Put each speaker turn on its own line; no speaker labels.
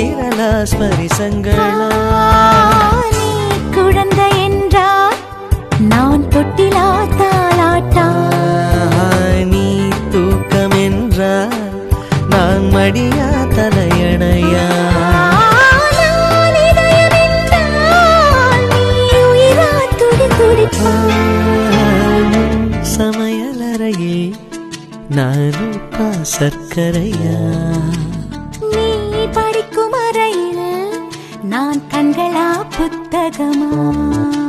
விரலா ஸ்பரிசங்களா
நீ குழந்தை என்றால் நான் தொட்டிலா தாளாட்டா
நீ தூக்கம் என்றால் நான் மடியா தலையணையா
நான் இதயம் என்றால் நீ உயிரா துடி துடிப்பா
சமையலறையில் நானும் பா சர்க்கரையா
நீ படிக்கும் அறையில் நான் கண்களா புத்தகமா